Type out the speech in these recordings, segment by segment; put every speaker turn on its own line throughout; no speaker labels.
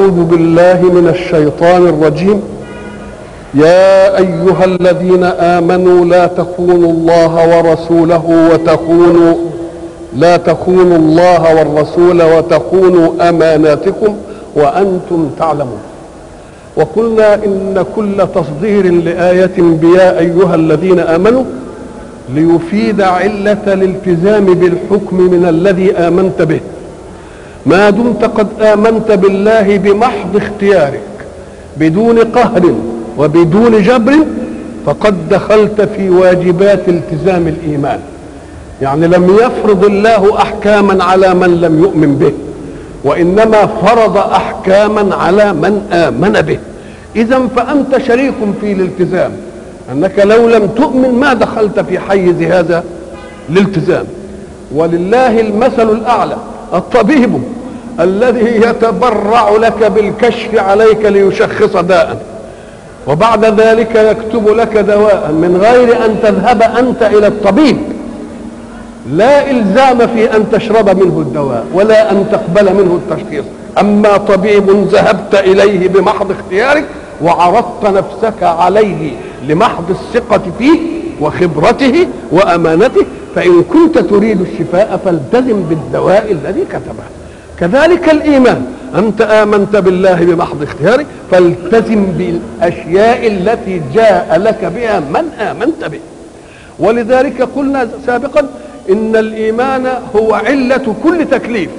أعوذ بالله من الشيطان الرجيم يا أيها الذين آمنوا لا تخونوا الله ورسوله وتخونوا لا تخونوا الله والرسول وتخونوا أماناتكم وأنتم تعلمون وقلنا إن كل تصدير لآية بيا أيها الذين آمنوا ليفيد علة الالتزام بالحكم من الذي آمنت به ما دمت قد آمنت بالله بمحض اختيارك بدون قهر وبدون جبر فقد دخلت في واجبات التزام الإيمان يعني لم يفرض الله أحكاما على من لم يؤمن به وإنما فرض أحكاما على من آمن به إذا فأنت شريك في الالتزام أنك لو لم تؤمن ما دخلت في حيز هذا الالتزام ولله المثل الأعلى الطبيب الذي يتبرع لك بالكشف عليك ليشخص داء وبعد ذلك يكتب لك دواء من غير أن تذهب أنت إلى الطبيب لا إلزام في أن تشرب منه الدواء ولا أن تقبل منه التشخيص أما طبيب ذهبت إليه بمحض اختيارك وعرضت نفسك عليه لمحض الثقة فيه وخبرته وأمانته فإن كنت تريد الشفاء فالتزم بالدواء الذي كتبه كذلك الإيمان أنت آمنت بالله بمحض اختيارك فالتزم بالأشياء التي جاء لك بها من آمنت به ولذلك قلنا سابقا إن الإيمان هو علة كل تكليف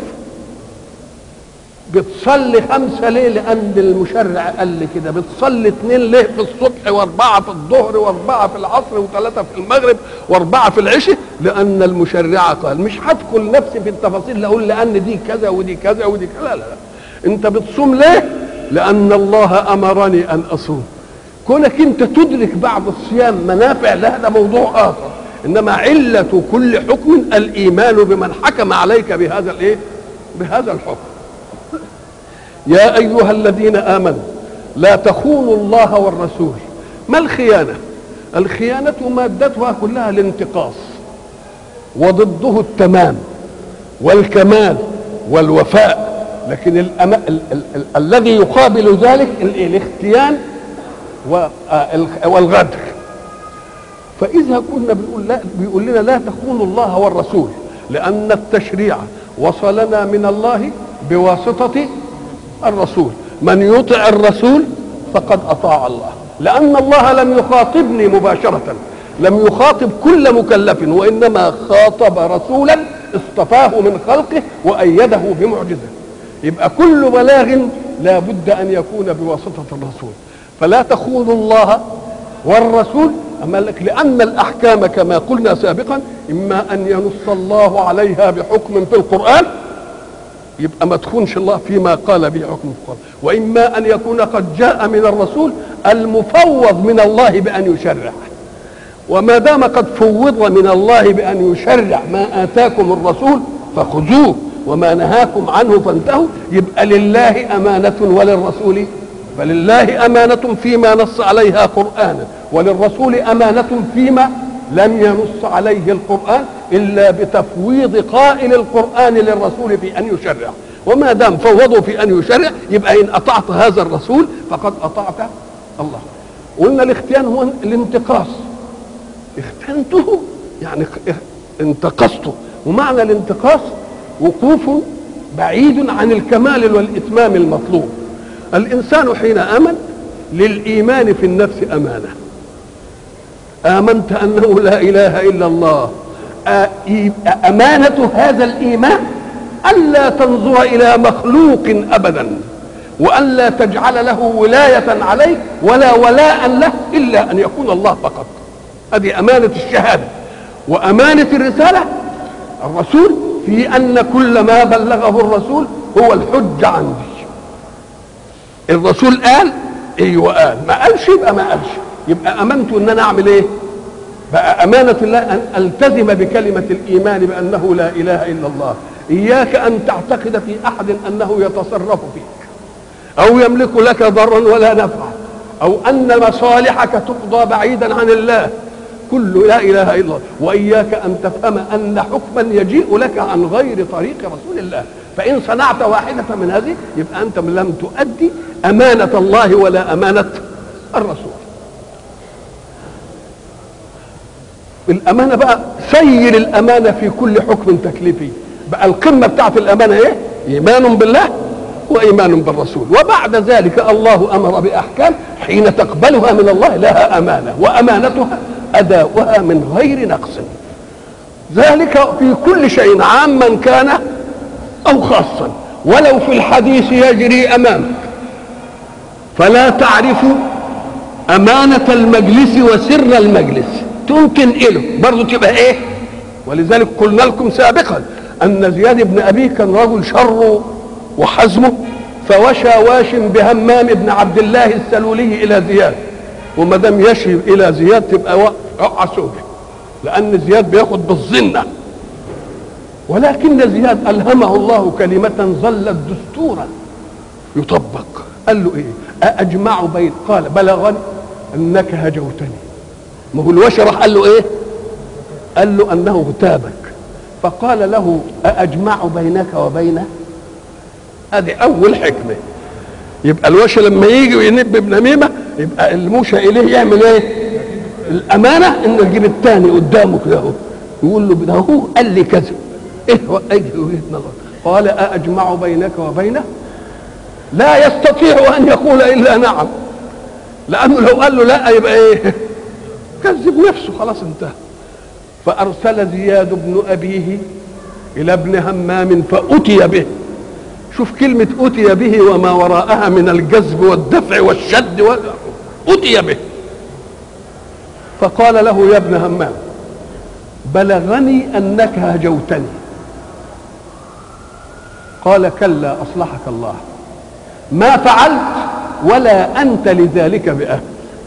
بتصلي خمسة ليه لأن المشرع قال لي كده بتصلي اثنين ليه في الصبح وأربعة في الظهر وأربعة في العصر وثلاثة في المغرب وأربعة في العشاء لأن المشرع قال مش هدخل نفسي في التفاصيل أقول لأن دي كذا ودي كذا ودي كذا لا لا, لا. أنت بتصوم ليه؟ لأن الله أمرني أن أصوم كونك أنت تدرك بعد الصيام منافع لا هذا موضوع آخر إنما علة كل حكم الإيمان بمن حكم عليك بهذا الإيه؟ بهذا الحكم يا ايها الذين امنوا لا تخونوا الله والرسول ما الخيانه الخيانه مادتها كلها الانتقاص وضده التمام والكمال والوفاء لكن الأم... ال... ال... ال... الذي يقابل ذلك ال... الاختيان و... والغدر فاذا كنا بنقول لا بيقول لنا لا تخونوا الله والرسول لان التشريع وصلنا من الله بواسطه الرسول من يطع الرسول فقد اطاع الله لان الله لم يخاطبني مباشره لم يخاطب كل مكلف وانما خاطب رسولا اصطفاه من خلقه وايده بمعجزه يبقى كل بلاغ لا بد ان يكون بواسطه الرسول فلا تخونوا الله والرسول أما لك لأن الأحكام كما قلنا سابقا إما أن ينص الله عليها بحكم في القرآن يبقى ما تخونش الله فيما قال به حكم القرآن وإما أن يكون قد جاء من الرسول المفوض من الله بأن يشرع وما دام قد فوض من الله بأن يشرع ما آتاكم الرسول فخذوه وما نهاكم عنه فانتهوا يبقى لله أمانة وللرسول فلله أمانة فيما نص عليها قرآنا وللرسول أمانة فيما لم ينص عليه القرآن إلا بتفويض قائل القرآن للرسول في أن يشرع وما دام فوضوا في أن يشرع يبقى إن أطعت هذا الرسول فقد أطعت الله قلنا الاختيان هو الانتقاص اختنته يعني انتقصته ومعنى الانتقاص وقوف بعيد عن الكمال والإتمام المطلوب الإنسان حين آمن للإيمان في النفس أمانة آمنت أنه لا إله إلا الله أمانة هذا الإيمان ألا تنظر إلى مخلوق أبدا وألا تجعل له ولاية عليك ولا ولاء له إلا أن يكون الله فقط هذه أمانة الشهادة وأمانة الرسالة الرسول في أن كل ما بلغه الرسول هو الحجة عندي الرسول قال ايوه قال ما قالش يبقى ما قالش يبقى امنت ان انا اعمل ايه بقى امانه الله ان التزم بكلمه الايمان بانه لا اله الا الله اياك ان تعتقد في احد انه يتصرف فيك او يملك لك ضرا ولا نفعا او ان مصالحك تقضى بعيدا عن الله كل لا اله الا الله واياك ان تفهم ان حكما يجيء لك عن غير طريق رسول الله فان صنعت واحده من هذه يبقى انت لم تؤدي امانه الله ولا امانه الرسول الامانه بقى سير الامانه في كل حكم تكليفي بقى القمه بتاعت الامانه ايه ايمان بالله وايمان بالرسول وبعد ذلك الله امر باحكام حين تقبلها من الله لها امانه وامانتها اداؤها من غير نقص ذلك في كل شيء عاما كان او خاصا ولو في الحديث يجري امامك فلا تعرف امانه المجلس وسر المجلس تمكن له برضه تبقى ايه ولذلك قلنا لكم سابقا ان زياد بن ابيه كان رجل شره وحزمه فوشى واش بهمام بن عبد الله السلولي الى زياد وما دام يشي الى زياد تبقى وقع سوء لان زياد بياخد بالظنه ولكن زياد الهمه الله كلمه ظلت دستورا يطبق قال له ايه أأجمع بين قال بلغني انك هجوتني ما هو الوشي راح قال له ايه قال له انه اغتابك فقال له أأجمع بينك وبينه ادي اول حكمه يبقى الوشي لما يجي وينب بنميمه يبقى الموشى اليه يعمل ايه الامانه انه يجيب الثاني قدامه كده اهو يقول له ده هو قال لي كذا ايه هو اجي وجهه نظر قال أأجمع بينك وبينه لا يستطيع ان يقول الا نعم لانه لو قال له لا يبقى ايه كذب نفسه خلاص انتهى فارسل زياد بن ابيه الى ابن همام فاتي به شوف كلمة أتي به وما وراءها من الجذب والدفع والشد وال... أتي به فقال له يا ابن همام بلغني أنك هجوتني قال كلا أصلحك الله ما فعلت ولا أنت لذلك بأهل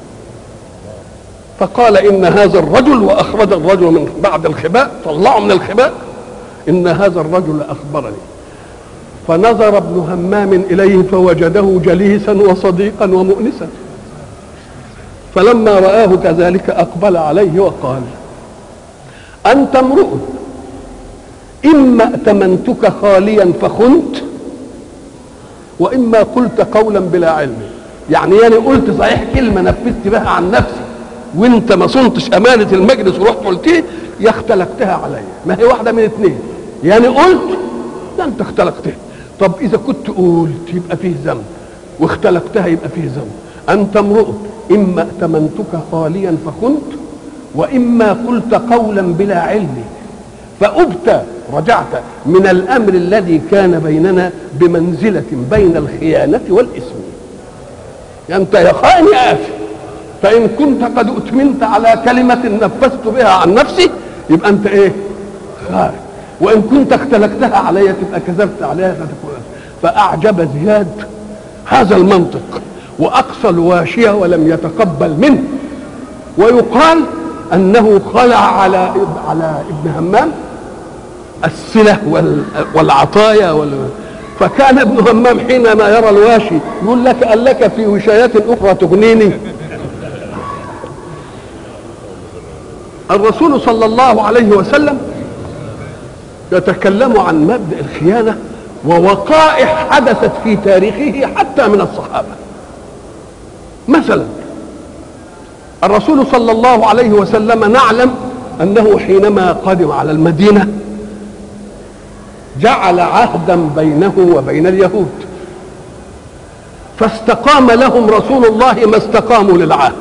فقال إن هذا الرجل وأخرج الرجل من بعد الخباء طلعه من الخباء إن هذا الرجل أخبرني فنظر ابن همام إليه فوجده جليسا وصديقا ومؤنسا فلما رآه كذلك أقبل عليه وقال أنت امرؤ إما ائتمنتك خاليا فخنت وإما قلت قولا بلا علم يعني يعني قلت صحيح كلمة نفذت بها عن نفسي وانت ما صنتش أمانة المجلس ورحت قلتيه يا اختلقتها عليا ما هي واحدة من اثنين يعني قلت ده انت اختلقتها طب اذا كنت قلت يبقى فيه ذنب واختلقتها يبقى فيه ذنب انت امرؤ اما ائتمنتك خاليا فخنت واما قلت قولا بلا علم فأبت رجعت من الامر الذي كان بيننا بمنزله بين الخيانه والاثم يعني انت يا خائن يا آفي فان كنت قد اتمنت على كلمه نفذت بها عن نفسي يبقى انت ايه خائن وان كنت اختلقتها علي تبقى كذبت عليها فتكون فاعجب زياد هذا المنطق واقصى الواشيه ولم يتقبل منه ويقال انه خلع على على ابن همام السله والعطايا وال فكان ابن همام حينما يرى الواشي يقول لك قال لك في وشايات اخرى تغنيني الرسول صلى الله عليه وسلم يتكلم عن مبدا الخيانه ووقائع حدثت في تاريخه حتى من الصحابه مثلا الرسول صلى الله عليه وسلم نعلم انه حينما قدم على المدينه جعل عهدا بينه وبين اليهود فاستقام لهم رسول الله ما استقاموا للعهد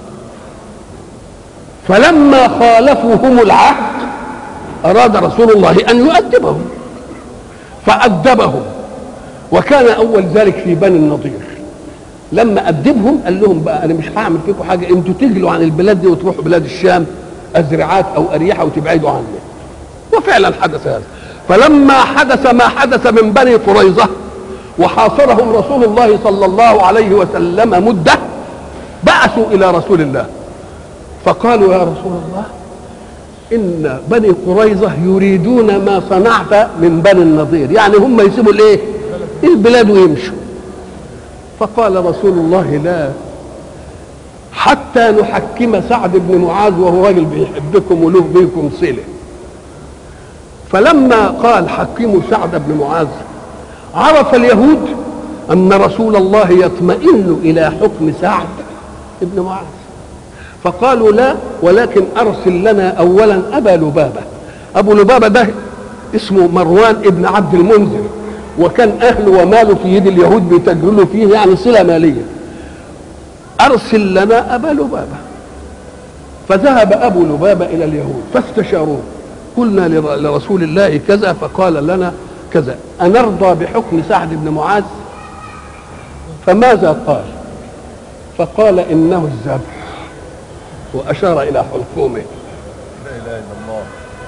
فلما خالفوا هم العهد أراد رسول الله أن يؤدبهم فأدبهم وكان أول ذلك في بني النضير لما أدبهم قال لهم بقى أنا مش هعمل فيكم حاجة أنتوا تجلوا عن البلاد دي وتروحوا بلاد الشام أزرعات أو أريحة وتبعدوا عني وفعلا حدث هذا فلما حدث ما حدث من بني قريظة وحاصرهم رسول الله صلى الله عليه وسلم مدة بعثوا إلى رسول الله فقالوا يا رسول الله ان بني قريظه يريدون ما صنعت من بني النضير يعني هم يسيبوا الايه البلاد ويمشوا فقال رسول الله لا حتى نحكم سعد بن معاذ وهو راجل بيحبكم وله بيكم صله فلما قال حكموا سعد بن معاذ عرف اليهود أن رسول الله يطمئن إلى حكم سعد ابن معاذ فقالوا لا ولكن أرسل لنا أولا أبا لبابة أبو لبابة ده اسمه مروان ابن عبد المنذر وكان أهله وماله في يد اليهود بيتجروا فيه يعني صلة مالية أرسل لنا أبا لبابة فذهب أبو لبابة إلى اليهود فاستشاروه قلنا لرسول الله كذا فقال لنا كذا أنرضى بحكم سعد بن معاذ فماذا قال فقال إنه الذبح وأشار إلى حلقومه
لا اله الا الله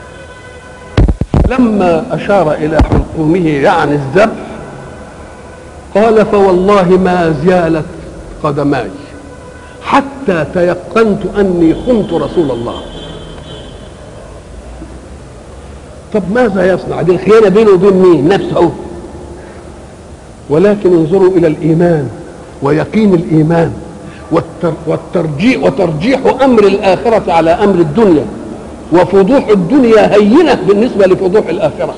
لما أشار إلى حلقومه يعني الذبح قال فوالله ما زالت قدماي حتى تيقنت أني خنت رسول الله طب ماذا يصنع دي الخيانة بينه وبين مين نفسه ولكن انظروا إلى الإيمان ويقين الإيمان والتر والترجيح وترجيح أمر الآخرة على أمر الدنيا وفضوح الدنيا هينة بالنسبة لفضوح الآخرة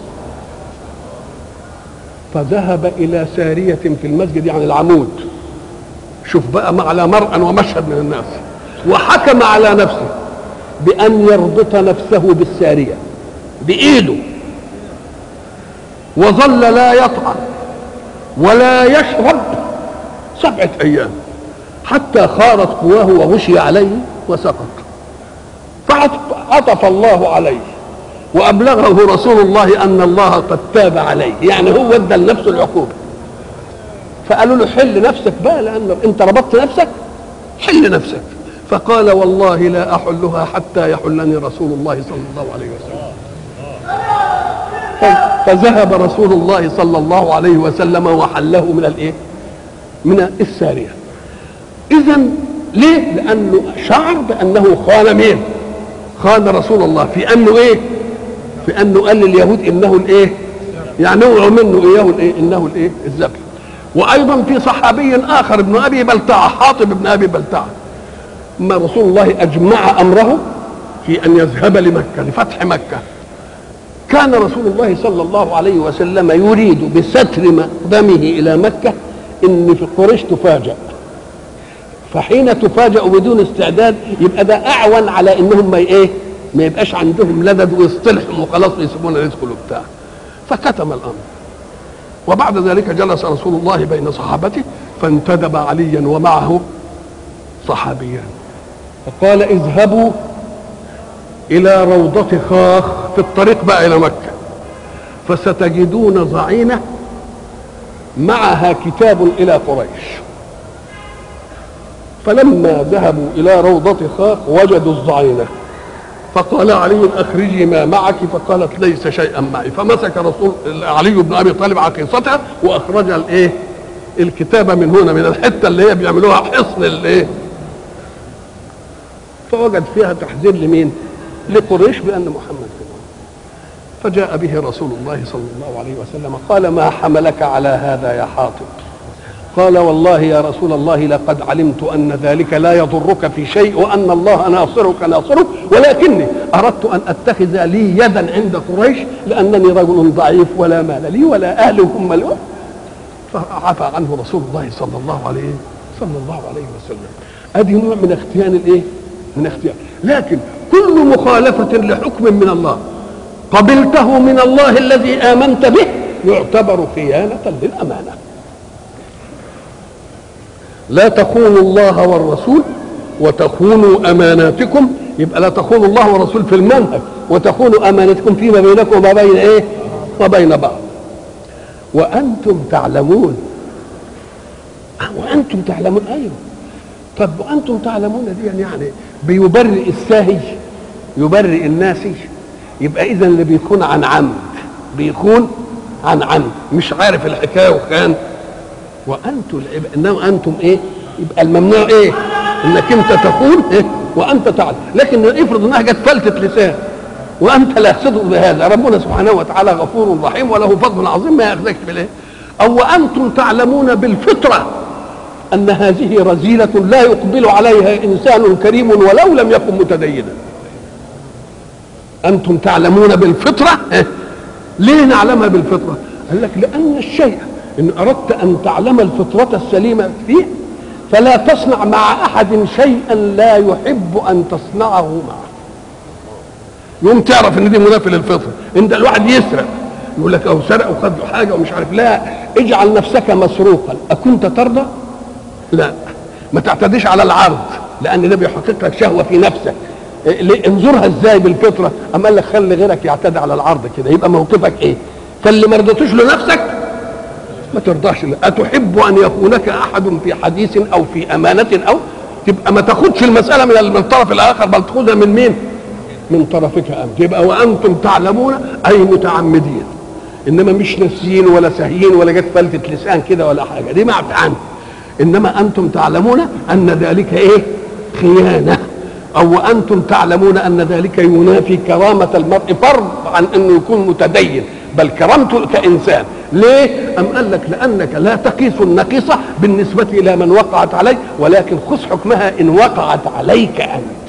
فذهب إلى سارية في المسجد يعني العمود شوف بقى على مرأى ومشهد من الناس وحكم على نفسه بأن يربط نفسه بالسارية بإيده وظل لا يطعم ولا يشرب سبعة أيام حتى خارت قواه وغشي عليه وسقط فعطف الله عليه وأبلغه رسول الله أن الله قد تاب عليه يعني هو ادى لنفسه العقوبة فقالوا له حل نفسك بقى لأن أنت ربطت نفسك حل نفسك فقال والله لا أحلها حتى يحلني رسول الله صلى الله عليه وسلم فذهب رسول الله صلى الله عليه وسلم وحله من الايه من الساريه اذا ليه لانه شعر بانه خان مين خان رسول الله في انه ايه في انه قال لليهود انه الايه يعني نوع منه اياه الايه انه الايه الذبح وايضا في صحابي اخر ابن ابي بلتعه حاطب ابن ابي بلتعه ما رسول الله اجمع امره في ان يذهب لمكه لفتح مكه كان رسول الله صلى الله عليه وسلم يريد بستر مقدمه الى مكه ان في قريش تفاجأ فحين تفاجأ بدون استعداد يبقى ده اعون على انهم ما ايه ما يبقاش عندهم لدد ويصطلحوا وخلاص يسيبونا ندخل بتاع فكتم الامر وبعد ذلك جلس رسول الله بين صحابته فانتدب عليا ومعه صحابيان فقال اذهبوا الى روضة خاخ في الطريق بقى الى مكة فستجدون ضعينة معها كتاب الى قريش فلما ذهبوا الى روضة خاخ وجدوا الضعينة فقال علي اخرجي ما معك فقالت ليس شيئا معي فمسك رسول علي بن ابي طالب عقيصتها واخرج الايه الكتابه من هنا من الحته اللي هي بيعملوها حصن الايه فوجد فيها تحذير لمين لقريش بان محمد كده فجاء به رسول الله صلى الله عليه وسلم قال ما حملك على هذا يا حاطب قال والله يا رسول الله لقد علمت ان ذلك لا يضرك في شيء وان الله ناصرك ناصرك ولكني اردت ان اتخذ لي يدا عند قريش لانني رجل ضعيف ولا مال لي ولا اهل هم لي فعفى عنه رسول الله صلى الله عليه صلى الله عليه وسلم ادي نوع من اختيان الايه من اختيار لكن كل مخالفة لحكم من الله قبلته من الله الذي آمنت به يعتبر خيانة للأمانة لا تخونوا الله والرسول وتخونوا أماناتكم يبقى لا تخونوا الله والرسول في المنهج وتخونوا أمانتكم فيما بينكم وما بين إيه وبين بعض وأنتم تعلمون وأنتم تعلمون أيوه طب وأنتم تعلمون دي يعني بيبرئ الساهي يبرئ الناس يبقى اذا اللي بيكون عن عمد بيكون عن عمد مش عارف الحكايه وكان وانتم انما انتم ايه يبقى الممنوع ايه انك انت تقول إيه؟ وانت تعلم لكن افرض انها جت فلتة لسان وانت لا صدق بهذا ربنا سبحانه وتعالى غفور رحيم وله فضل عظيم ما ياخذكش بالايه او وانتم تعلمون بالفطره ان هذه رذيله لا يقبل عليها انسان كريم ولو لم يكن متدينا انتم تعلمون بالفطره إيه؟ ليه نعلمها بالفطره قال لك لان الشيء ان اردت ان تعلم الفطره السليمه فيه فلا تصنع مع احد شيئا لا يحب ان تصنعه معه يوم تعرف ان دي منافي للفطره انت الواحد يسرق يقول لك او سرق وخد له حاجه ومش عارف لا اجعل نفسك مسروقا اكنت ترضى لا ما تعتديش على العرض لان ده بيحقق لك شهوه في نفسك إيه، ليه؟ انظرها ازاي بالفطره اما قال لك خلي غيرك يعتدي على العرض كده يبقى موقفك ايه فاللي ما رضيتوش لنفسك ما ترضاش له. أتحب أن يخونك أحد في حديث أو في أمانة أو تبقى ما تاخدش المسألة من من الطرف الآخر بل تاخدها من مين؟ من طرفك أنت يبقى وأنتم تعلمون أي متعمدين إنما مش ناسيين ولا ساهيين ولا جت فلتة لسان كده ولا حاجة دي معفى عنه إنما أنتم تعلمون أن ذلك إيه؟ خيانة أو وأنتم تعلمون أن ذلك ينافي كرامة المرء فرض عن أنه يكون متدين بل كرامته كإنسان ليه؟ أم قال لك لأنك لا تقيس النقيصة بالنسبة إلى من وقعت عليك ولكن خذ حكمها إن وقعت عليك أنت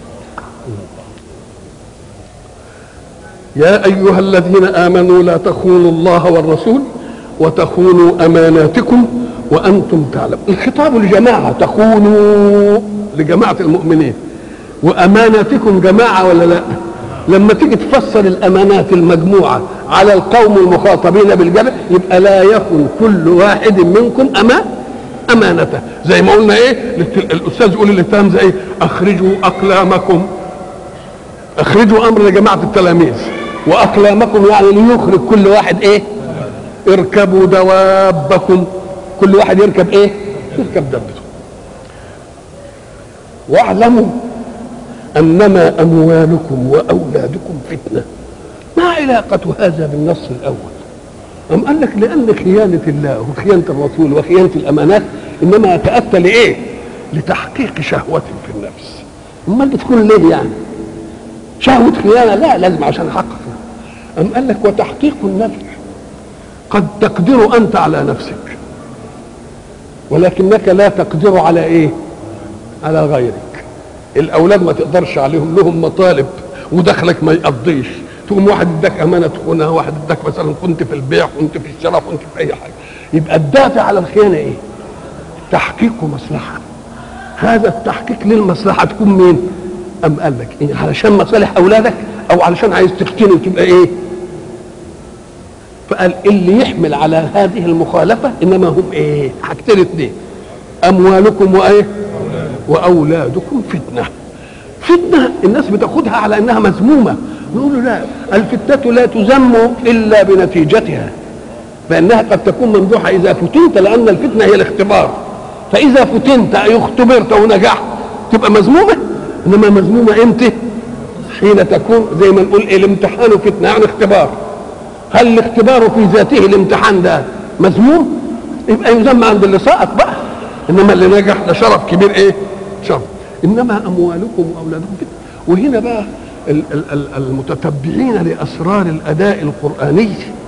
يا أيها الذين آمنوا لا تخونوا الله والرسول وتخونوا أماناتكم وأنتم تعلمون الخطاب لجماعة تخونوا لجماعة المؤمنين وأماناتكم جماعة ولا لا لما تيجي تفسر الأمانات المجموعة على القوم المخاطبين بالجمع يبقى لا يكن كل واحد منكم أما أمانته زي ما قلنا إيه الأستاذ يقول للتلامذة إيه أخرجوا أقلامكم اخرجوا امر لجماعه التلاميذ واقلامكم يعني ليخرج كل واحد ايه اركبوا دوابكم كل واحد يركب ايه يركب دبته واعلموا انما اموالكم واولادكم فتنه ما علاقه هذا بالنص الاول أم قال لك لأن خيانة الله وخيانة الرسول وخيانة الأمانات إنما تأتى لإيه؟ لتحقيق شهوة في النفس. أمال بتكون ليه يعني؟ شهوة خيانة لا لازم عشان أحقق أم قال لك وتحقيق النفع قد تقدر أنت على نفسك ولكنك لا تقدر على إيه على غيرك الأولاد ما تقدرش عليهم لهم مطالب ودخلك ما يقضيش تقوم واحد اداك امانه تخونها واحد اداك مثلا كنت في البيع كنت في الشراء كنت في اي حاجه يبقى الدافع على الخيانه ايه تحقيق مصلحه هذا التحقيق للمصلحه تكون مين أم قال لك إيه علشان مصالح أولادك أو علشان عايز تفتني وتبقى إيه فقال اللي يحمل على هذه المخالفة إنما هم إيه حاجتين اتنين أموالكم وإيه وأولادكم فتنة فتنة الناس بتاخدها على إنها مذمومة نقول له لا الفتنة لا تذم إلا بنتيجتها فإنها قد تكون ممدوحة إذا فتنت لأن الفتنة هي الاختبار فإذا فتنت أي اختبرت ونجحت تبقى مذمومة انما مذمومه امتى حين تكون زي ما نقول ايه الامتحان فتنه يعني اختبار هل الاختبار في ذاته الامتحان ده مذموم يبقى يذم عند اللي سقط بقى انما اللي نجح ده شرف كبير ايه شرف انما اموالكم واولادكم فتنه وهنا بقى ال- ال- ال- المتتبعين لاسرار الاداء القراني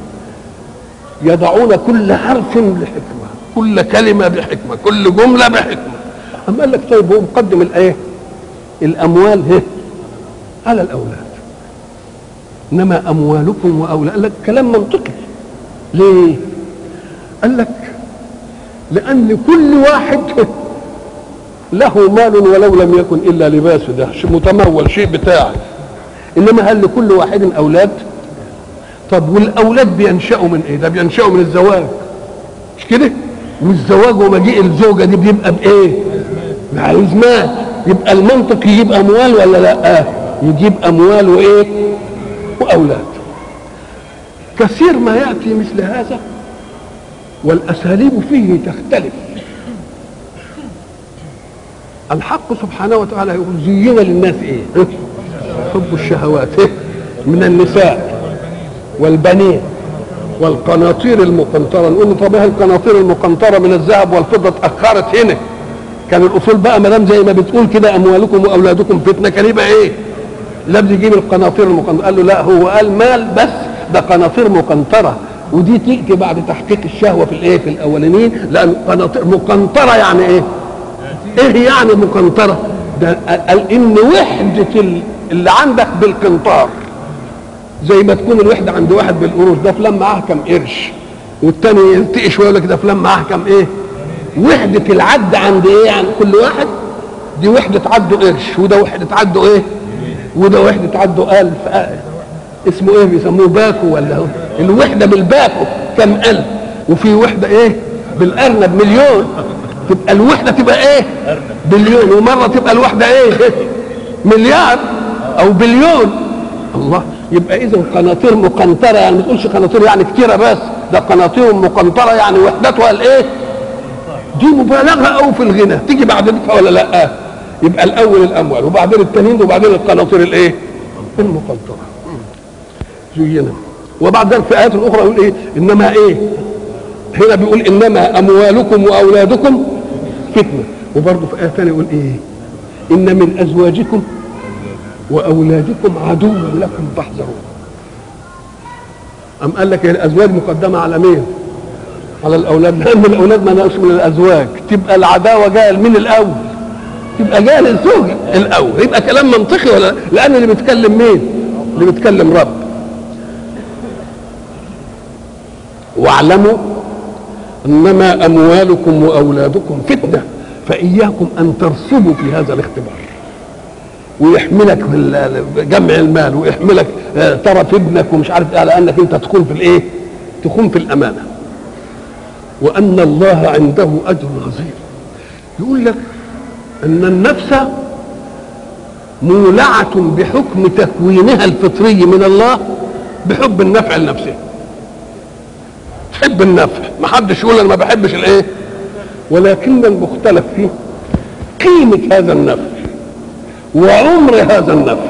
يضعون كل حرف لحكمه كل كلمه بحكمه كل جمله بحكمه اما قال لك طيب هو مقدم الايه الاموال هي على الاولاد انما اموالكم واولاد قال لك كلام منطقي ليه قال لك لان كل واحد له مال ولو لم يكن الا لباسه ده شيء متمول شيء بتاعه انما هل لكل واحد اولاد طب والاولاد بينشأوا من ايه ده بينشأوا من الزواج مش كده والزواج ومجيء الزوجه دي بيبقى بايه عايز مال يبقى المنطق يجيب اموال ولا لا آه. يجيب اموال وايه واولاد كثير ما ياتي مثل هذا والاساليب فيه تختلف الحق سبحانه وتعالى يقول زين للناس ايه حب الشهوات إيه؟ من النساء والبنين والقناطير المقنطره نقول له طب إيه القناطير المقنطره من الذهب والفضه اتاخرت هنا كان الاصول بقى ما دام زي ما بتقول كده اموالكم واولادكم فتنه كان يبقى ايه؟ لابد يجيب القناطير المقنطره قال له لا هو قال مال بس ده قناطير مقنطره ودي تاتي بعد تحقيق الشهوه في الايه في الاولانيين لان قناطير مقنطره يعني ايه؟ ايه يعني مقنطره؟ ده قال ان وحده ال- اللي عندك بالقنطار زي ما تكون الوحده عند واحد بالقروش ده فلان معاه كم قرش والتاني يلتقي شويه يقول لك ده فلان معاه كام ايه وحده العد عند ايه عند كل واحد دي وحده عده قرش وده وحده عده ايه وده وحده عده ألف آه. اسمه ايه بيسموه باكو ولا هو الوحده بالباكو كم ألف وفي وحده ايه بالارنب مليون تبقى الوحده تبقى ايه بليون ومره تبقى الوحده ايه مليار او بليون الله يبقى اذا قناطير مقنطره يعني ما تقولش قناطير يعني كتيره بس ده قناطير مقنطره يعني وحدتها الايه دي مبالغه قوي في الغنى تيجي بعد ذلك ولا لا يبقى الاول الاموال وبعدين التنين وبعدين القناطير الايه المقنطره زينا وبعد ذلك في ايات اخرى يقول ايه انما ايه هنا بيقول انما اموالكم واولادكم فتنه وبرضه في ايه ثانيه يقول ايه ان من ازواجكم واولادكم عدو لكم فاحذرون ام قال لك الازواج مقدمه على مين على الاولاد لان الاولاد ما نقص من الازواج تبقى العداوه جايه من الاول تبقى جايه للزوج الاول يبقى كلام منطقي ولا لان اللي بيتكلم مين اللي بيتكلم رب واعلموا انما اموالكم واولادكم فتنه فاياكم ان ترسبوا في هذا الاختبار ويحملك في جمع المال ويحملك طرف ابنك ومش عارف ايه على انك انت تكون في الايه؟ تكون في الامانه. وان الله عنده اجر عظيم. يقول لك ان النفس مولعة بحكم تكوينها الفطري من الله بحب النفع لنفسها. تحب النفع، ما حدش يقول انا ما بحبش الايه؟ ولكن المختلف فيه قيمة هذا النفع وعمر هذا النفع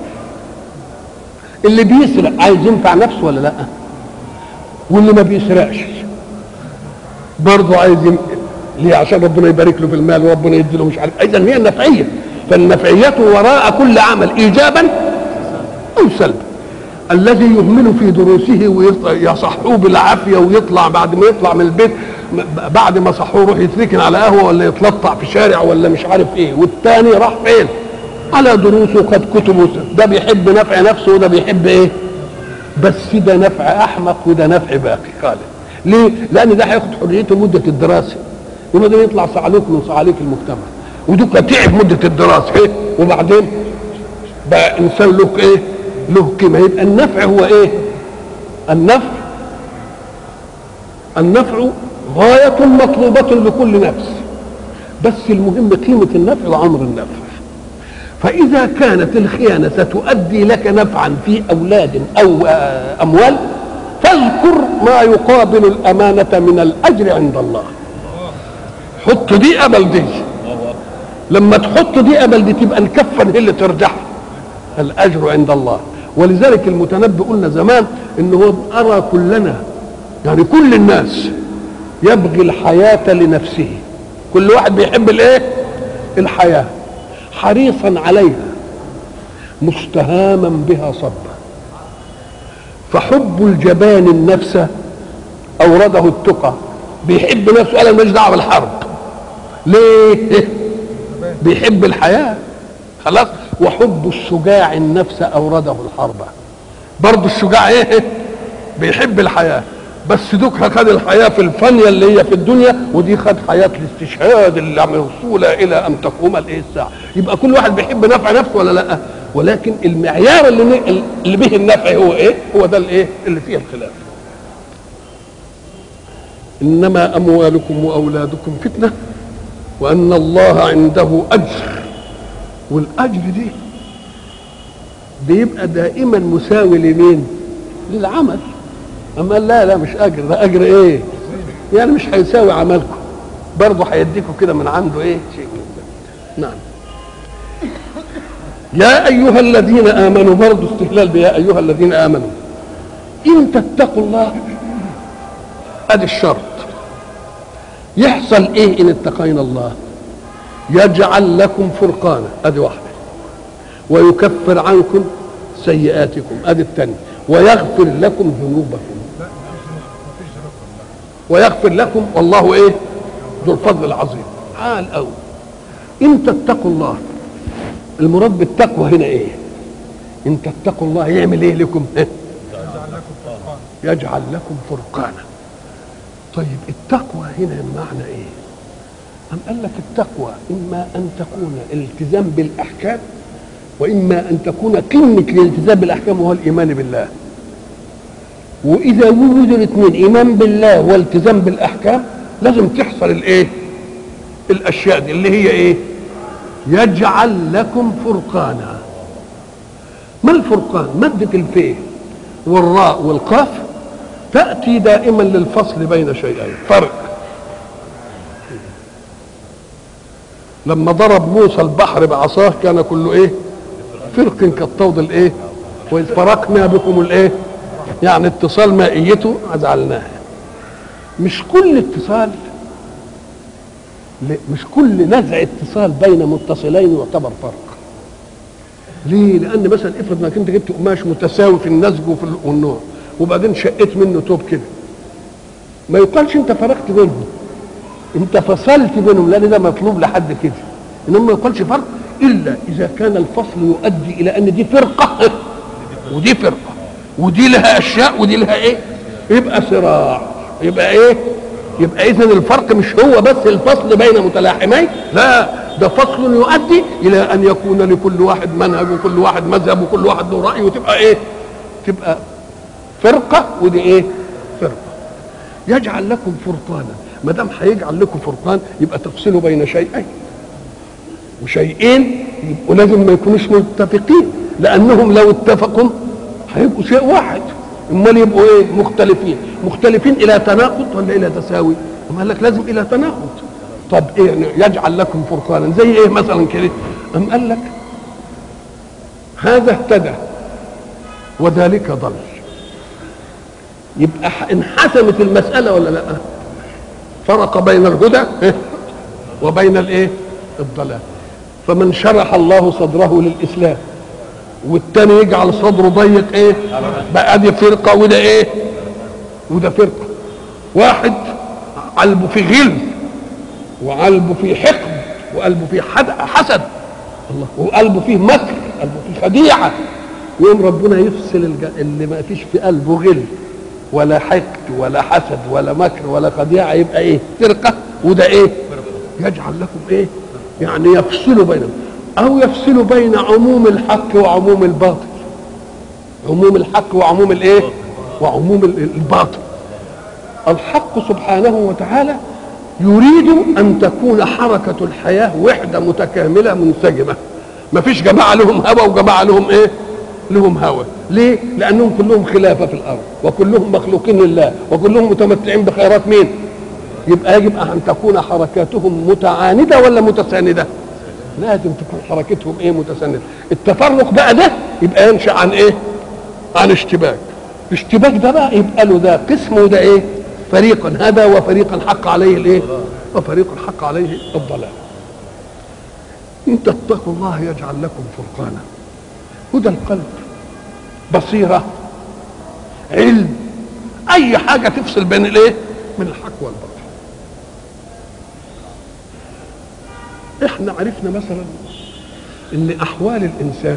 اللي بيسرق عايز ينفع نفسه ولا لا واللي ما بيسرقش برضه عايز يم... ليه عشان ربنا يبارك له في المال وربنا يدي له مش عارف اذا هي النفعيه فالنفعيه وراء كل عمل ايجابا او سلبا الذي يهمل في دروسه ويصحوه بالعافيه ويطلع بعد ما يطلع من البيت بعد ما صحوه يروح يتركن على قهوه ولا يتلطع في شارع ولا مش عارف ايه والتاني راح فين على دروسه قد كتبه ده بيحب نفع نفسه وده بيحب ايه بس ده نفع احمق وده نفع باقي خالد ليه لان ده هياخد حريته مده الدراسه وبعدين يطلع صعلوك من صعاليك المجتمع ودوك تعب مده الدراسه ايه وبعدين بقى انسان له ايه له قيمه يبقى النفع هو ايه النفع النفع غاية مطلوبة لكل نفس بس المهم قيمة النفع وعمر النفع فإذا كانت الخيانة ستؤدي لك نفعا في أولاد أو أموال فاذكر ما يقابل الأمانة من الأجر عند الله حط دي قبل دي لما تحط دي قبل دي تبقى الكفة هي اللي ترجح الأجر عند الله ولذلك المتنبي قلنا زمان إن هو أرى كلنا يعني كل الناس يبغي الحياة لنفسه كل واحد بيحب الايه الحياة حريصا عليها مستهاما بها صبا فحب الجبان النفس اورده التقى بيحب نفسه قال ماليش دعوه بالحرب ليه بيحب الحياه خلاص وحب الشجاع النفس اورده الحرب برضه الشجاع ايه بيحب الحياه بس دوك خد الحياه في الفانيه اللي هي في الدنيا ودي خد حياه الاستشهاد اللي موصوله الى ان تقوم الايه الساعه يبقى كل واحد بيحب نفع نفسه ولا لا ولكن المعيار اللي اللي به النفع هو ايه هو ده الايه اللي فيه الخلاف انما اموالكم واولادكم فتنه وان الله عنده اجر والاجر دي بيبقى دائما مساوي لمين للعمل اما لا لا مش اجر ده اجر ايه يعني مش هيساوي عملكم برضه هيديكم كده من عنده ايه شيء من ده نعم يا ايها الذين امنوا برضه استهلال بيا ايها الذين امنوا ان تتقوا الله ادي الشرط يحصل ايه ان اتقينا الله يجعل لكم فرقانا ادي واحده ويكفر عنكم سيئاتكم ادي الثانيه ويغفر لكم ذنوبكم ويغفر لكم والله ايه ذو الفضل العظيم حال قوي ان تتقوا الله المراد بالتقوى هنا ايه ان تتقوا الله يعمل ايه لكم إيه؟ يجعل لكم فرقانا طيب التقوى هنا معنى ايه أم قال لك التقوى إما أن تكون الالتزام بالأحكام وإما أن تكون قمة الالتزام بالأحكام وهو الإيمان بالله وإذا وجدوا الاثنين إيمان بالله والتزام بالأحكام لازم تحصل الإيه؟ الأشياء دي اللي هي إيه؟ يجعل لكم فرقانا ما الفرقان؟ مادة الفيه والراء والقاف تأتي دائما للفصل بين شيئين فرق لما ضرب موسى البحر بعصاه كان كله ايه فرق كالطود الايه واذ فرقنا بكم الايه يعني اتصال مائيته جعلناها مش كل اتصال لا، مش كل نزع اتصال بين متصلين يعتبر فرق ليه لان مثلا افرض انك انت جبت قماش متساوي في النسج وفي ال- والنوع وبعدين شقيت منه توب كده ما يقالش انت فرقت بينهم انت فصلت بينهم لان ده مطلوب لحد كده انما ما يقالش فرق الا اذا كان الفصل يؤدي الى ان دي فرقه ودي فرقه ودي لها اشياء ودي لها ايه يبقى صراع يبقى ايه يبقى اذا الفرق مش هو بس الفصل بين متلاحمين لا ده فصل يؤدي الى ان يكون لكل واحد منهج وكل واحد مذهب وكل واحد له راي وتبقى ايه تبقى فرقه ودي ايه فرقه يجعل لكم فرقانا ما دام هيجعل لكم فرقان يبقى تفصلوا بين شيئين وشيئين يبقوا لازم ما يكونوش متفقين لانهم لو اتفقوا هيبقوا شيء واحد امال يبقوا ايه مختلفين مختلفين الى تناقض ولا الى تساوي أم قال لك لازم الى تناقض طب ايه يعني يجعل لكم فرقانا زي ايه مثلا كده ام قال لك هذا اهتدى وذلك ضل يبقى ح- انحسمت المسألة ولا لا فرق بين الهدى إيه؟ وبين الايه الضلال فمن شرح الله صدره للإسلام والتاني يجعل صدره ضيق ايه بقى دي فرقة وده ايه وده فرقة واحد قلبه فيه غل وقلبه فيه حقد وقلبه فيه حد حسد الله وقلبه فيه مكر قلبه فيه خديعة يوم ربنا يفصل الج... اللي ما فيش في قلبه غل ولا حقد ولا حسد ولا مكر ولا خديعة يبقى ايه فرقة وده ايه يجعل لكم ايه يعني يفصل بينهم او يفصل بين عموم الحق وعموم الباطل عموم الحق وعموم الايه وعموم ال- الباطل الحق سبحانه وتعالى يريد ان تكون حركه الحياه وحده متكامله منسجمه ما فيش جماعه لهم هوى وجماعه لهم ايه لهم هوى ليه لانهم كلهم خلافه في الارض وكلهم مخلوقين لله وكلهم متمتعين بخيرات مين يبقى يجب ان تكون حركاتهم متعانده ولا متسانده لازم تكون حركتهم ايه متسانده التفرق بقى ده يبقى ينشا عن ايه عن اشتباك الاشتباك ده بقى يبقى له ده قسم وده ايه فريقا هذا وفريقا حق عليه الايه وفريق حق عليه الضلال ان تتقوا الله يجعل لكم فرقانا هدى القلب بصيره علم اي حاجه تفصل بين الايه من الحق والباطل احنا عرفنا مثلا ان احوال الانسان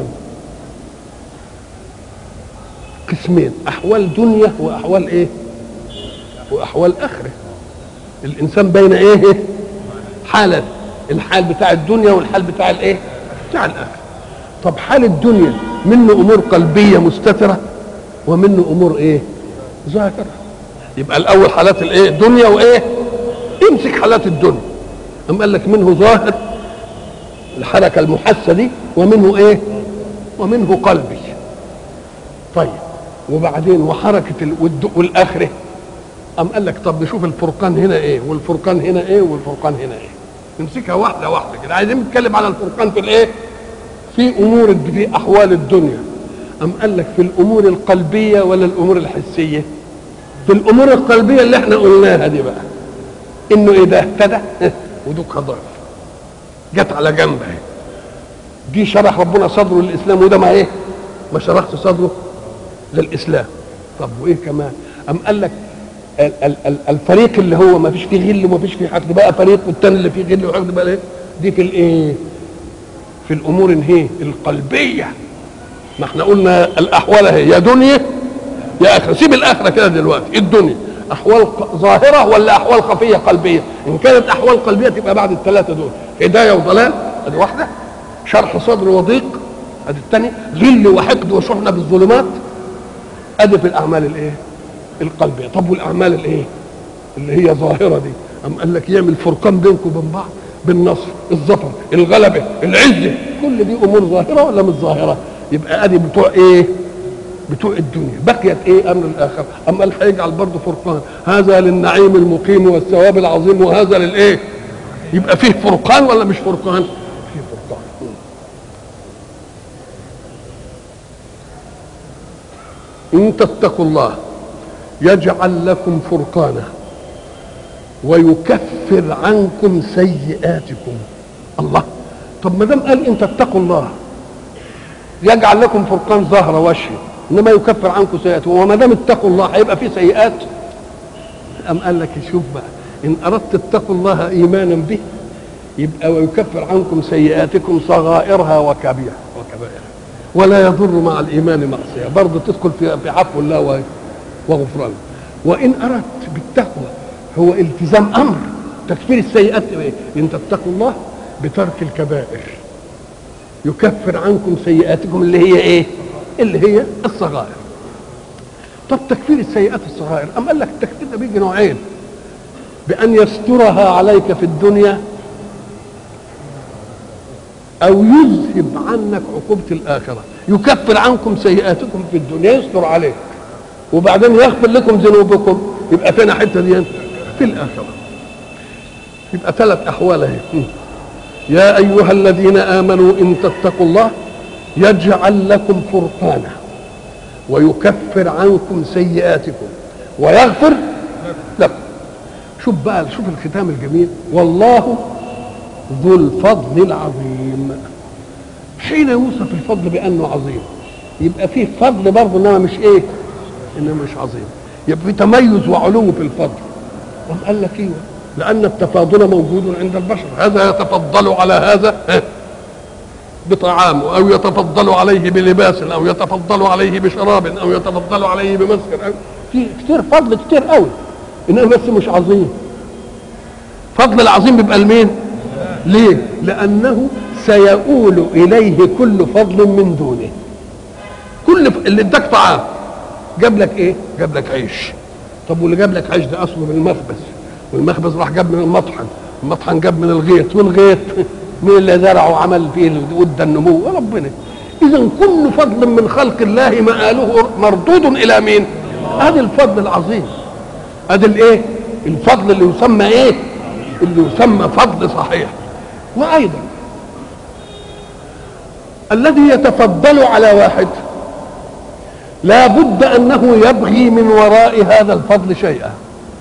قسمين احوال دنيا واحوال ايه واحوال اخره الانسان بين ايه حالة الحال بتاع الدنيا والحال بتاع الايه بتاع الاخره طب حال الدنيا منه امور قلبيه مستتره ومنه امور ايه ظاهره يبقى الاول حالات الايه دنيا وايه امسك حالات الدنيا أم قال لك منه ظاهر الحركه المحسه دي ومنه ايه ومنه قلبي طيب وبعدين وحركه ال- والد- والاخره أم قال لك طب نشوف الفرقان هنا ايه والفرقان هنا ايه والفرقان هنا ايه نمسكها واحده واحده كده عايزين نتكلم على الفرقان في الايه في امور الد- في احوال الدنيا أم قال لك في الامور القلبيه ولا الامور الحسيه في الامور القلبيه اللي احنا قلناها دي بقى انه ايه ده اهتدى ودوك ضعف جت على جنب اهي دي شرح ربنا صدره للاسلام وده ما ايه ما شرحش صدره للاسلام طب وايه كمان ام قال لك ال- ال- ال- الفريق اللي هو ما فيش فيه غل وما فيش فيه حقد بقى فريق والتاني اللي فيه غل وحقد بقى ايه دي في الايه في الامور هي القلبيه ما احنا قلنا الاحوال اهي يا دنيا يا اخره سيب الاخره كده دلوقتي الدنيا احوال ق- ظاهره ولا احوال خفيه قلبيه ان كانت احوال قلبيه تبقى بعد الثلاثه دول هدايه وضلال ادي واحده شرح صدر وضيق ادي الثانيه غل وحقد وشحنه بالظلمات ادي في الاعمال الايه القلبيه طب والاعمال الايه اللي هي ظاهره دي أم قال لك يعمل فرقان بينكم وبين بعض بالنصر الظفر الغلبه العزه كل دي امور ظاهره ولا مش ظاهره يبقى ادي بتوع ايه بتوع الدنيا بقيت ايه امر الاخر اما قال هيجعل برضه فرقان هذا للنعيم المقيم والثواب العظيم وهذا للايه يبقى فيه فرقان ولا مش فرقان فيه فرقان ان تتقوا الله يجعل لكم فرقانا ويكفر عنكم سيئاتكم الله طب ما دام قال ان تتقوا الله يجعل لكم فرقان ظهر وشي انما يكفر عنكم سيئاتكم وما دام اتقوا الله هيبقى في سيئات ام قال لك شوف بقى ان اردت اتقوا الله ايمانا به يبقى ويكفر عنكم سيئاتكم صغائرها وكبيرها وكبائرها ولا يضر مع الايمان معصيه برضه تدخل في في عفو الله و- وغفرانه وان اردت بالتقوى هو التزام امر تكفير السيئات إيه؟ ان تتقوا الله بترك الكبائر يكفر عنكم سيئاتكم اللي هي ايه اللي هي الصغائر طب تكفير السيئات الصغائر ام قال لك التكفير ده بيجي نوعين بان يسترها عليك في الدنيا او يذهب عنك عقوبه الاخره يكفر عنكم سيئاتكم في الدنيا يستر عليك وبعدين يغفر لكم ذنوبكم يبقى فين حته دي في الاخره يبقى ثلاث احوال اهي يا ايها الذين امنوا ان تتقوا الله يجعل لكم فرقانا ويكفر عنكم سيئاتكم ويغفر لكم شوف بقى شوف الختام الجميل والله ذو الفضل العظيم حين يوصف الفضل بانه عظيم يبقى فيه فضل برضه انما مش ايه انما مش عظيم يبقى في تميز وعلو في الفضل قام قال لك ايوه لان التفاضل موجود عند البشر هذا يتفضل على هذا ها، بطعام او يتفضل عليه بلباس او يتفضل عليه بشراب او يتفضل عليه بمسكن أو في كتير فضل كتير قوي انما بس مش عظيم فضل العظيم بيبقى لمين ليه لانه سيؤول اليه كل فضل من دونه كل ف... اللي اداك طعام جاب لك ايه جاب لك عيش طب واللي جاب لك عيش ده اصله من المخبز والمخبز راح جاب من المطحن المطحن جاب من الغيط والغيط مين اللي زرعه وعمل فيه ود النمو ربنا اذا كل فضل من خلق الله مآله مردود الى مين هذا الفضل العظيم هذا الايه الفضل اللي يسمى ايه اللي يسمى فضل صحيح وايضا الذي يتفضل على واحد لا بد انه يبغي من وراء هذا الفضل شيئا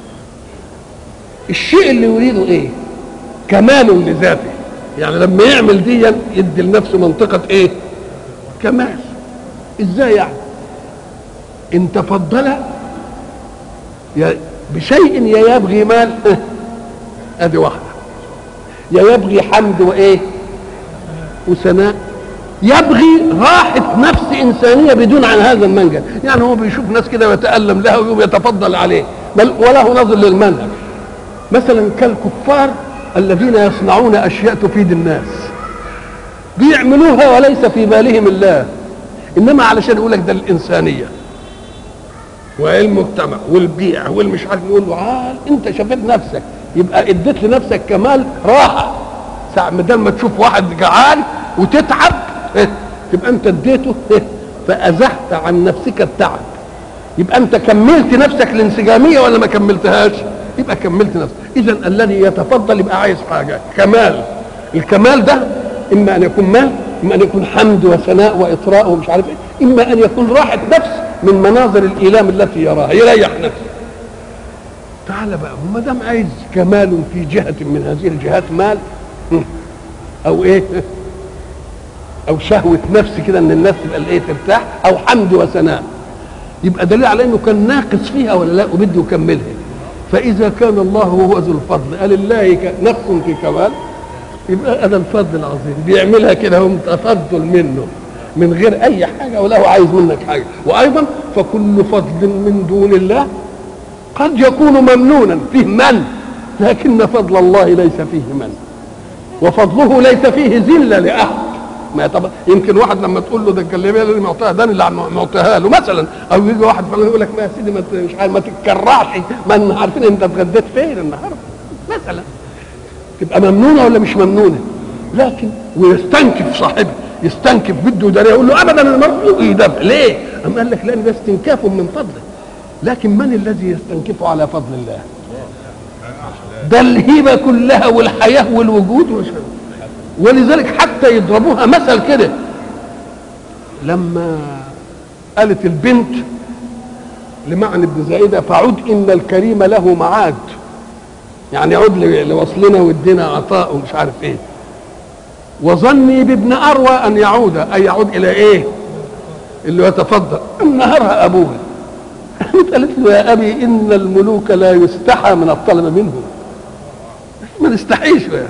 الشيء اللي يريده ايه كمال لذاته يعني لما يعمل دي يدي لنفسه منطقة ايه كمال ازاي يعني ان تفضل يا بشيء يا يبغي مال ادي واحدة يا يبغي حمد وايه وثناء يبغي راحة نفس إنسانية بدون عن هذا المنجل يعني هو بيشوف ناس كده ويتألم لها ويقوم يتفضل عليه بل وله نظر للمنهج مثلا كالكفار الذين يصنعون أشياء تفيد الناس بيعملوها وليس في بالهم الله إنما علشان يقول لك ده الإنسانية والمجتمع والبيئة والمش عارف يقول له عال أنت شفيت نفسك يبقى اديت لنفسك كمال راحة ساعة بدل ما تشوف واحد جعان وتتعب إيه؟ تبقى انت اديته إيه؟ فازحت عن نفسك التعب يبقى انت كملت نفسك الانسجاميه ولا ما كملتهاش يبقى كملت نفسك اذا الذي يتفضل يبقى عايز حاجه كمال الكمال ده اما ان يكون مال اما ان يكون حمد وثناء واطراء ومش عارف ايه اما ان يكون راحه نفس من مناظر الايلام التي يراها يريح نفسه تعال بقى ما دام عايز كمال في جهه من هذه الجهات مال او ايه او شهوه نفس كده ان الناس تبقى الايه ترتاح او حمد وثناء يبقى دليل على انه كان ناقص فيها ولا لا وبده يكملها فاذا كان الله هو ذو الفضل قال الله نقص في كمال يبقى هذا الفضل العظيم بيعملها كده هم تفضل منه من غير اي حاجه ولا هو عايز منك حاجه وايضا فكل فضل من دون الله قد يكون ممنونا فيه من لكن فضل الله ليس فيه من وفضله ليس فيه ذله لاحد ما طب يمكن واحد لما تقول له ده الجلابيه اللي معطيها ده اللي معطيها له مثلا او يجي واحد فلان يقول لك ما يا سيدي ما ت- مش عارف ما تتكرعش ما إحنا عارفين انت اتغديت فين النهارده مثلا تبقى ممنونه ولا مش ممنونه لكن ويستنكف صاحبه يستنكف بده يداريه يقول له ابدا المرء يدافع ليه؟ أم قال لك لان ده استنكاف من فضله لكن من الذي يستنكف على فضل الله؟ ده الهبه كلها والحياه والوجود وش- ولذلك حتى يضربوها مثل كده لما قالت البنت لمعنى ابن زائده فعد ان الكريم له معاد يعني عد ل- لوصلنا وادينا عطاء ومش عارف ايه وظني بابن اروى ان يعود اي يعود الى ايه اللي يتفضل نهرها ابوها قالت له يا ابي ان الملوك لا يستحى من الطلب منهم ما نستحيش يعني.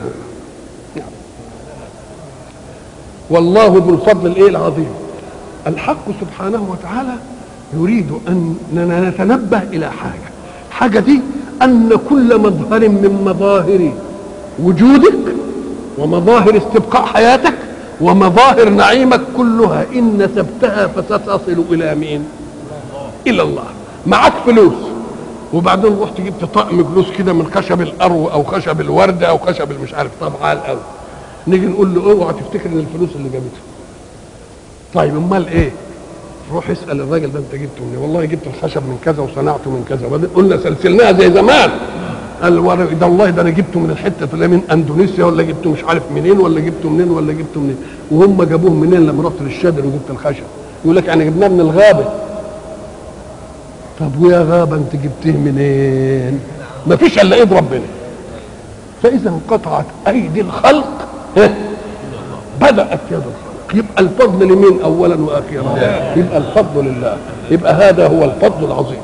والله ذو الفضل الايه العظيم الحق سبحانه وتعالى يريد اننا نتنبه الى حاجه حاجه دي ان كل مظهر من مظاهر وجودك ومظاهر استبقاء حياتك ومظاهر نعيمك كلها ان نسبتها فستصل الى مين الى الله معاك فلوس وبعدين رحت جبت طقم فلوس كده من خشب الارو او خشب الورده او خشب المش عارف طبعا قوي نيجي نقول له اوعى تفتكر ان الفلوس اللي جابتها طيب امال ايه روح اسال الراجل ده انت جبته منين والله جبت الخشب من كذا وصنعته من كذا وبعدين قلنا سلسلناها زي زمان قال ورا- ده والله ده انا جبته من الحته الفلانيه من اندونيسيا ولا جبته مش عارف منين ولا جبته منين ولا جبته منين وهم جابوه منين لما رحت للشادر وجبت الخشب يقول لك يعني جبناه من الغابه طب ويا غابه انت جبتيه منين ما فيش الا ايد ربنا فاذا انقطعت ايدي الخلق ها، بدات يد الخلق يبقى الفضل لمين اولا واخيرا يبقى الفضل لله يبقى هذا هو الفضل العظيم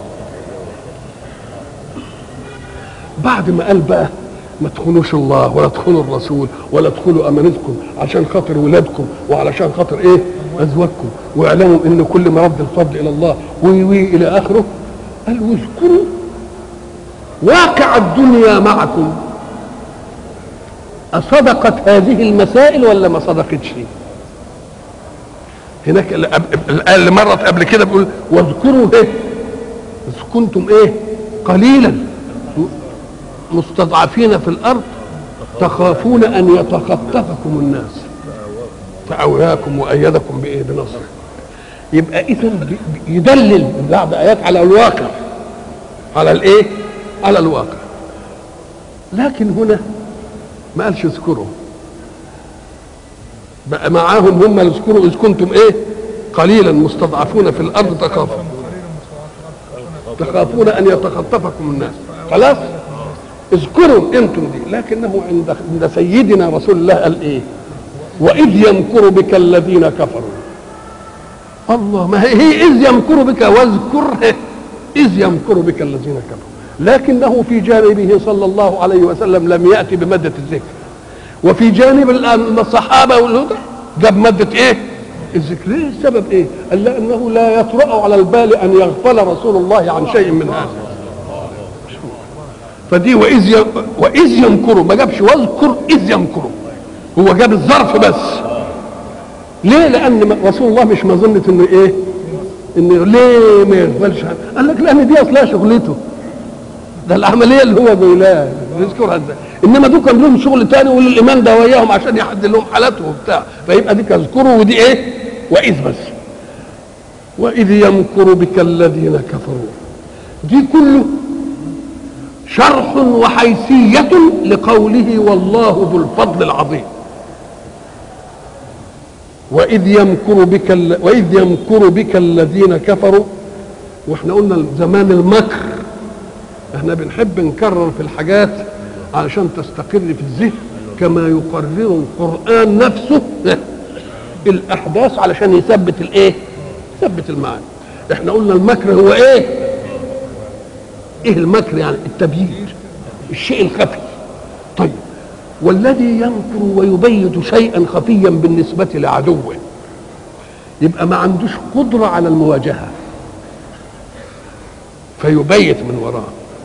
بعد ما قال بقى ما تخونوش الله ولا تخونوا الرسول ولا تخونوا امانتكم عشان خاطر ولادكم وعلشان خاطر ايه ازواجكم واعلموا ان كل مرد الفضل الى الله وي وي الى اخره قال واذكروا واقع الدنيا معكم أصدقت هذه المسائل ولا ما صدقتش هناك ال- ال- الآية اللي مرت قبل كده بيقول واذكروا ايه إذ كنتم ايه قليلا مستضعفين في الأرض تخافون أن يتخطفكم الناس فأولاكم وأيدكم بإيه بنصره يبقى إذا ب- ب- يدلل بعض آيات على الواقع على الإيه على الواقع لكن هنا ما قالش اذكروا بقى معاهم هم اللي اذكروا اذ كنتم ايه قليلا مستضعفون في الارض تخافون تخافون ان يتخطفكم الناس خلاص اذكروا انتم دي لكنه عند عند سيدنا رسول الله قال ايه واذ يمكر بك الذين كفروا الله ما هي, هي اذ يمكر بك واذكر اذ يمكر بك الذين كفروا لكنه في جانبه صلى الله عليه وسلم لم ياتي بماده الذكر وفي جانب الآن الصحابه والهدى جاب ماده ايه الذكر ليه السبب ايه قال لانه لا يطرا على البال ان يغفل رسول الله عن شيء من هذا فدي واذ ي... واذ يمكروا ما جابش واذكر اذ يمكروا هو جاب الظرف بس ليه لان رسول الله مش مظنه انه ايه انه ليه ما يغفلش عنه؟ قال لك لان دي اصلها شغلته ده العمليه اللي هو بيقولها يذكرها ازاي انما دول كان لهم شغل تاني والايمان ده وياهم عشان يحدد لهم حالاتهم وبتاع فيبقى دي كذكروا ودي ايه واذ بس واذ يمكر بك الذين كفروا دي كله شرح وحيثيه لقوله والله ذو الفضل العظيم واذ يمكر بك ال... واذ يمكر بك الذين كفروا واحنا قلنا زمان المكر احنا بنحب نكرر في الحاجات علشان تستقر في الذهن كما يقرر القران نفسه الاحداث علشان يثبت الايه يثبت المعنى احنا قلنا المكر هو ايه ايه المكر يعني التبيير الشيء الخفي طيب والذي ينكر ويبيت شيئا خفيا بالنسبة لعدوه يبقى ما عندوش قدرة على المواجهة فيبيت من وراه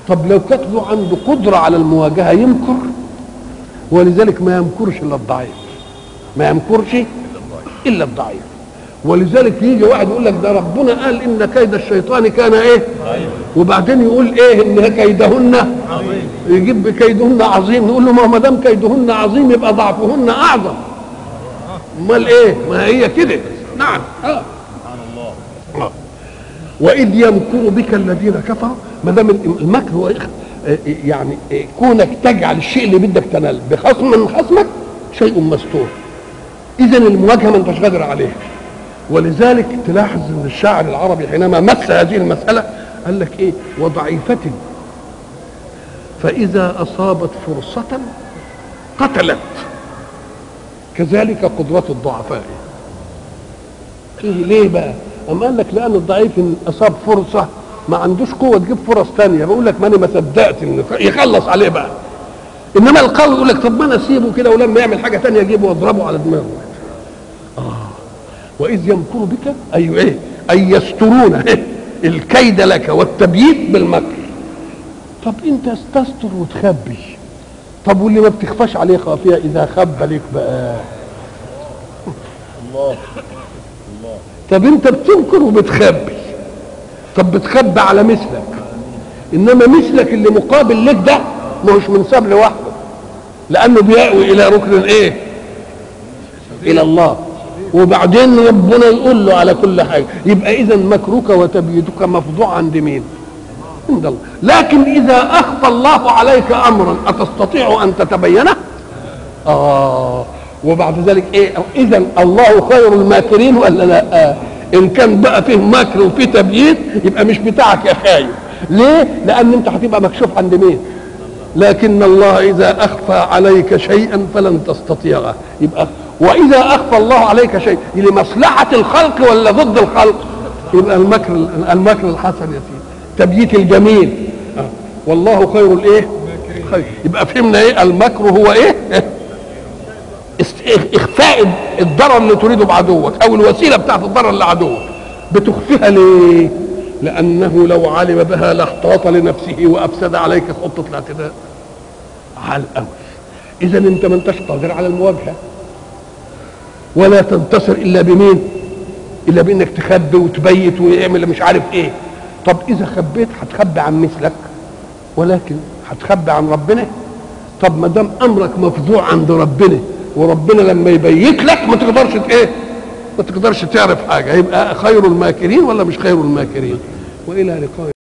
طب لو كانت له عنده قدره على المواجهه يمكر ولذلك ما يمكرش الا الضعيف ما يمكرش الا الضعيف ولذلك يجي واحد يقول لك ده ربنا قال ان كيد الشيطان كان ايه وبعدين يقول ايه ان كيدهن
عظيم
يجيب كيدهن عظيم نقول له ما هو ما دام كيدهن عظيم يبقى ضعفهن اعظم امال ايه ما هي كده نعم اه
سبحان الله
آه. واذ يمكر بك الذين كفروا ما دام المكر هو إخ- آه، يعني آه، كونك تجعل الشيء اللي بدك تنال بخصم من خصمك شيء مستور اذا المواجهه ما انتش قادر عليها ولذلك تلاحظ ان الشاعر العربي حينما مس هذه المساله قال لك ايه وضعيفه فاذا اصابت فرصه قتلت كذلك قدرة الضعفاء إيه ليه بقى أم قال لك لأن الضعيف إن أصاب فرصة ما عندوش قوة تجيب فرص تانية بقول لك ما أنا ما صدقت إن يخلص عليه بقى إنما القوي يقول لك طب ما أنا أسيبه كده ولما يعمل حاجة تانية أجيبه وأضربه على دماغه آه وإذ يمكر بك أي إيه أي يسترون الكيد لك والتبييت بالمكر طب أنت استستر وتخبي طب واللي ما بتخفاش عليه خافيه اذا خبى لك بقى
الله الله
طب انت بتنكر وبتخبي طب بتخبي على مثلك انما مثلك اللي مقابل لك ده ما هوش منساب لوحده لانه بيأوي الى ركن ايه الى الله وبعدين ربنا يقول له على كل حاجه يبقى اذا مكرك وتبييتك مفضوع عند مين عند الله لكن اذا اخفى الله عليك امرا اتستطيع ان تتبينه اه وبعد ذلك ايه اذا الله خير الماكرين ولا لا آه. ان كان بقى فيه مكر وفيه تبييت يبقى مش بتاعك يا خايف ليه لان انت هتبقى مكشوف عند مين لكن الله اذا اخفى عليك شيئا فلن تستطيعه يبقى واذا اخفى الله عليك شيء لمصلحه الخلق ولا ضد الخلق يبقى المكر المكر الحسن يا سيدي تبييت الجميل آه. والله خير الايه خير يبقى فهمنا ايه المكر هو ايه است- اخفاء الضرر اللي تريده بعدوك او الوسيله بتاعت الضرر لعدوك بتخفيها ليه لانه لو علم بها لاحتاط لنفسه وافسد عليك خطه الاعتداء على الاول اذا انت ما انتش قادر على المواجهه ولا تنتصر الا بمين الا بانك تخبي وتبيت ويعمل مش عارف ايه طب اذا خبيت هتخبي عن مثلك ولكن هتخبي عن ربنا طب ما دام امرك مفضوع عند ربنا وربنا لما يبيت لك ما تقدرش ت- ايه ما تقدرش تعرف حاجه يبقى خير الماكرين ولا مش خير الماكرين والى لقاء